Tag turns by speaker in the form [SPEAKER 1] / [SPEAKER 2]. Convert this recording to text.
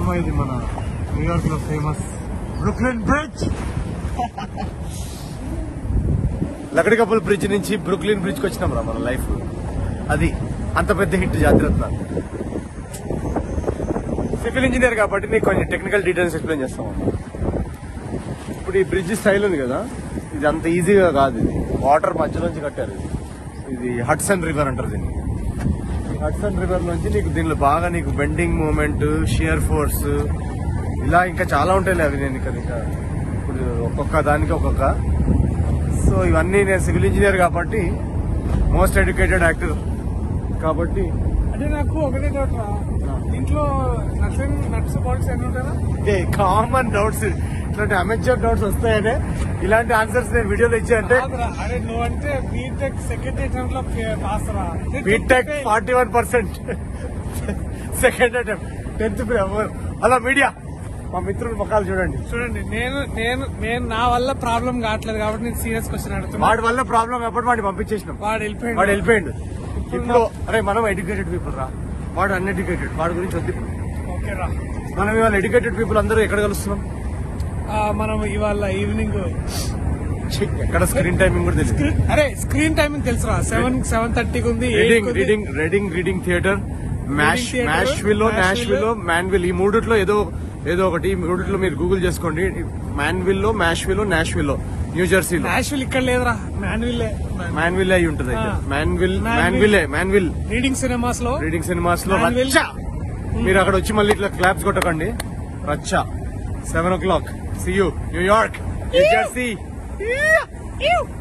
[SPEAKER 1] మామ ఇది మన న్యూయార్క్ లో famous Brooklyn Bridge Lakdikapul bridge నుంచి బ్రుక్లిన్ బ్రిడ్జ్ కి వచ్చినాం రా మన లైఫ్ అది అంత పెద్ద హిట్ జాగ్రత్త సివిల్ ఇంజనీర్ కాబట్టి నీకు కొన్ని టెక్నికల్ డీటెయిల్స్ ఎక్స్ప్లెయిన్ చేస్తాం అన్న. ఇప్పుడు ఈ బ్రిడ్జ్ స్టైల్ ఉంది కదా ఇది అంత ఈజీగా కాదు ఇది వాటర్ మధ్యలోంచి కట్టారు ఇది ఇది హడ్సన్ రివర్ అంటారు దీన్ని ఈ హడ్సన్ రివర్ నుంచి నీకు దీనిలో బాగా నీకు బెండింగ్ మూమెంట్ షియర్ ఫోర్స్ ఇలా ఇంకా చాలా ఉంటాయి అవి నేను ఇక్కడ ఇంకా ఇప్పుడు ఒక్కొక్క దానికి ఒక్కొక్క సో ఇవన్నీ నేను సివిల్ ఇంజనీర్ కాబట్టి మోస్ట్ ఎడ్యుకేటెడ్ యాక్టర్ కాబట్టి
[SPEAKER 2] అంటే నాకు ఒకటే డౌట్ రా ఇంట్లో నట్స్ నట్స్ బాల్స్ ఎన్ని ఉంటారా
[SPEAKER 1] కామన్ డౌట్స్ ఇట్లాంటి అమెచ్యూర్ డౌట్స్ వస్తాయనే ఇలాంటి ఆన్సర్స్ నేను వీడియోలో ఇచ్చానంటే
[SPEAKER 2] కాదురా, అరే నువ్వంటే బీటెక్ సెకండ్ అటెంప్ట్ లో పాస్ రా
[SPEAKER 1] BTech forty one percent second attempt tenth అలా మీడియా మా మిత్రుల ముఖాలు చూడండి
[SPEAKER 2] చూడండి నేను నేను నేను నా వల్ల ప్రాబ్లం కావట్లేదు కాబట్టి నేను సీరియస్ క్వశ్చన్ అడుగుతున్నా
[SPEAKER 1] వాడి వల్ల ప్రాబ్లం ఎప్పుడు వాడిని పంపించేసినాం
[SPEAKER 2] వాడు వెళ్ళిపోయాడు
[SPEAKER 1] వాడు వెళ్ళిపోయిండు ఇప్పుడు అరే మనం ఎడ్యుకేటెడ్ పీపుల్ రా వాడు అన్ఎడ్యుకేటెడ్ వాడి గురించి వద్దు ఇప్పుడు
[SPEAKER 2] ఓకే రా
[SPEAKER 1] మనం ఇవాళ ఎడ్యుకేటెడ్ పీపుల్ అందరూ ఎక్కడ కలుస్తున్నాం
[SPEAKER 2] ఆ, మనం ఇవాళ ఈవినింగ్
[SPEAKER 1] ఛీ, ఎక్కడ స్క్రీన్ టైమింగ్ కూడా తెలియదు
[SPEAKER 2] అరే స్క్రీన్ టైమింగ్ తెలుసురా సెవెన్ సెవెన్ థర్టీకి ఉంది
[SPEAKER 1] Reading Reading Reading Reading theatre Mash
[SPEAKER 2] theatre,
[SPEAKER 1] Mash విల్లో నాష్
[SPEAKER 2] Nashville.
[SPEAKER 1] విల్లో మ్యాన్విల్ ఈ మూడిట్లో ఏదో ఏదో ఒకటి ఈ మూడిట్లో మీరు గూగుల్ చేసుకోండి మ్యాన్విల్లో మ్యాష్ విల్లో నాష్ విల్లో న్యూ జెర్సీలో
[SPEAKER 2] నాషువల్ ఇక్కడ లేదురా మాన్విల్లే
[SPEAKER 1] మ్యాన్విల్ అయి ఉంటుంది అయితే
[SPEAKER 2] ఆ.
[SPEAKER 1] Manville
[SPEAKER 2] Manville.
[SPEAKER 1] Manville Manville
[SPEAKER 2] Reading cinemas లో
[SPEAKER 1] రీడింగ్ సినిమాస్ లో
[SPEAKER 2] Manville.
[SPEAKER 1] రచ్చ మీరు అక్కడ వచ్చి మళ్ళీ ఇట్లా క్లాప్స్ కొట్టకండి రచ్చ seven o'clock see you New York New Jersey